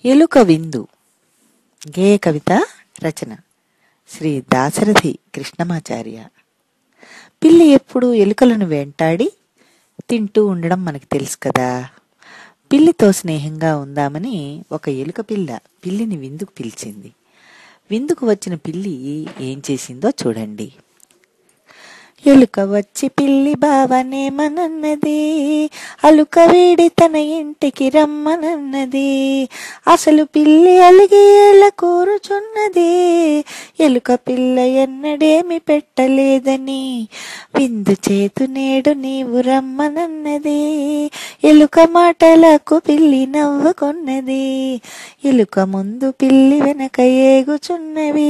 ఎలుక విందు గేయ కవిత రచన శ్రీ దాశరథి కృష్ణమాచార్య పిల్లి ఎప్పుడు ఎలుకలను వెంటాడి తింటూ ఉండడం మనకు తెలుసు కదా పిల్లితో స్నేహంగా ఉందామని ఒక ఎలుక పిల్ల పిల్లిని విందుకు పిలిచింది విందుకు వచ్చిన పిల్లి ఏం చేసిందో చూడండి ఎలుక వచ్చి పిల్లి బావనేమనన్నది అలుక వీడి తన ఇంటికి రమ్మనన్నది అసలు పిల్లి అలిగి ఎలా కూరుచున్నది ఎలుక పిల్ల ఎన్నడేమి పెట్టలేదని విందు చేతు నేడు నీవు రమ్మనన్నది ఎలుక మాటలకు పిల్లి నవ్వుకొన్నది ఎలుక ముందు పిల్లి వెనక ఏగుచున్నవి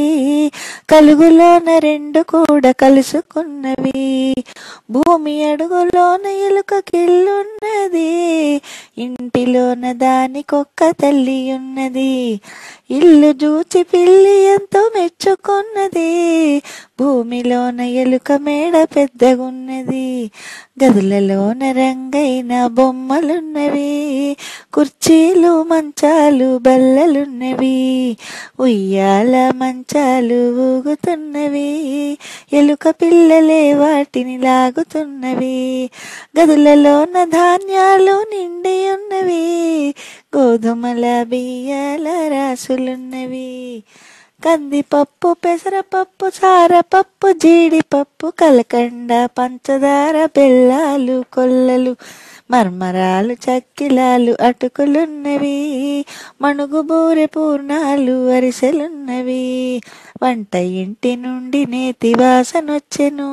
కలుగులోన రెండు కూడా కలుసుకున్నవి భూమి అడుగులోన ఎలుక కిల్లున్నది ఇంటిలోన దానికొక్క తల్లి ఉన్నది ఇల్లు చూచి పిల్లి ఎంతో మెచ్చుకున్నది భూమిలోన ఎలుక మేడ పెద్దగున్నది గదులలోన రంగైన బొమ్మలున్నవి కుర్చీలు మంచాలు బల్లలున్నవి ఉయ్యాల మంచాలు ఊగుతున్నవి ఎలుక పిల్లలే వాటిని లాగుతున్నవి గదులలోన ధాన్యాలు నిండి ఉన్నవి గోధుమల బియ్యాల రాసులున్నవి కందిపప్పు పెసరపప్పు సారపప్పు జీడిపప్పు కలకండ పంచదార బెల్లాలు కొల్లలు మర్మరాలు చక్కిలాలు అటుకులున్నవి మణుగు బూరె పూర్ణాలు అరిసెలున్నవి వంట ఇంటి నుండి నేతి వాసనొచ్చెను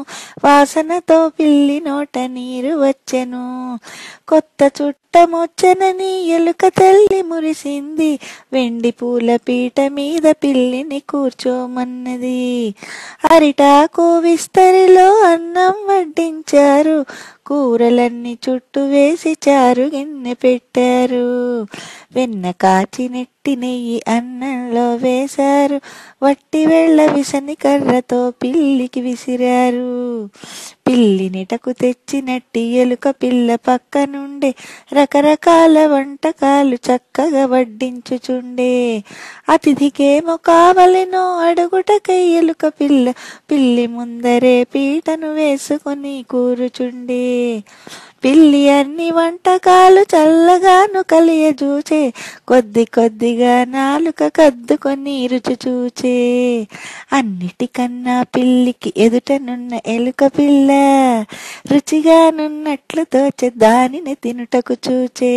వాసనతో పిల్లి నోట నీరు వచ్చెను కొత్త చుట్టమొచ్చెనని ఎలుక తల్లి మురిసింది వెండి పూల పీట మీద పిల్లిని కూర్చోమన్నది అరిటాకు విస్తరిలో అన్నం వడ్డించారు కూరలన్నీ చుట్టూ వేసి చారు గిన్నె పెట్టారు వెన్న కాచి నెట్టి నెయ్యి అన్నంలో వేశారు వట్టి వెళ్ళ విసని కర్రతో పిల్లికి విసిరారు పిల్లి నిటకు తెచ్చినట్టి ఎలుక పిల్ల పక్క నుండే రకరకాల వంటకాలు చక్కగా వడ్డించుచుండే అతిథికేమో కావలెనో అడుగుటకై ఎలుక పిల్ల పిల్లి ముందరే పీటను వేసుకుని కూరుచుండే పిల్లి అన్ని వంటకాలు చల్లగాను కలియజూచే కొద్ది కొద్దిగా నాలుక కద్దుకొని రుచి చూచే అన్నిటికన్నా పిల్లికి ఎదుటనున్న ఎలుక పిల్ల రుచిగానున్నట్లు తోచే దానిని తినుటకు చూచే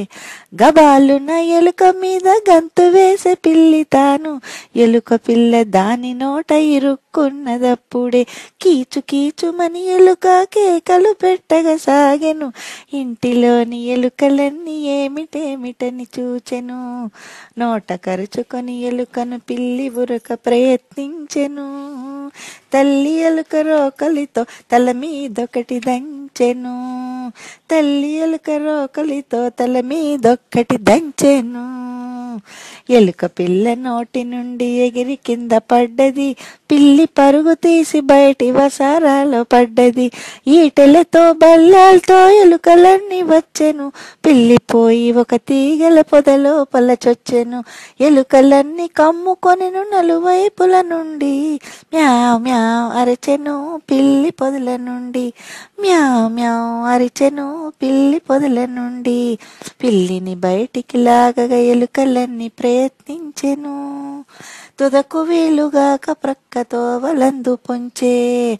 గబాలున ఎలుక మీద గంతు వేసే పిల్లి తాను ఎలుక పిల్ల దాని నోట ఇరుక్కున్నదప్పుడే కీచు కీచుమని ఎలుక కేకలు పెట్టగా సాగెను ఇంటిలోని ఎలుకలన్నీ ఏమిటేమిటని చూచెను నోట కరుచుకొని ఎలుకను పిల్లి ఉరక ప్రయత్నించెను తల్లి ఎలుక రోకలితో తల మీదొకటి దంచెను తల్లి ఎలుక రోకలితో తల మీదొక్కటి దంచెను ఎలుక పిల్ల నోటి నుండి ఎగిరి కింద పడ్డది పిల్లి పరుగు తీసి బయటి వసారాలో పడ్డది ఈటెలతో బల్లాలతో ఎలుకలన్నీ వచ్చెను పిల్లి పోయి ఒక తీగల పొద లోపల చొచ్చెను ఎలుకలన్నీ కమ్ముకొనెను నలువైపుల నుండి మ్యావ్ మ్యావ్ అరచెను పిల్లి పొదల నుండి మ్యావ్ మ్యావ్ అరిచెను పిల్లి పొదల నుండి పిల్లిని బయటికి లాగగా ఎలుకలన్నీ ప్రయత్నించెను తుదకు వీలుగాక ప్రక్కతో వలందు పొంచే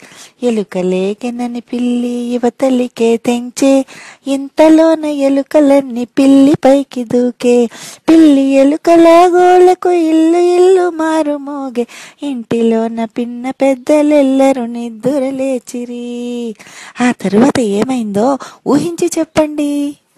ఎలుకలేకెనని పిల్లి యువతలికే తెంచే ఇంతలోన ఎలుకలన్నీ పిల్లి పైకి దూకే పిల్లి ఎలుకల గోలకు ఇల్లు ఇల్లు మారు మోగే ఇంటిలోన పిన్న పెద్దలెల్లరూ నిద్దుర లేచిరి ఆ తరువాత ఏమైందో ఊహించి చెప్పండి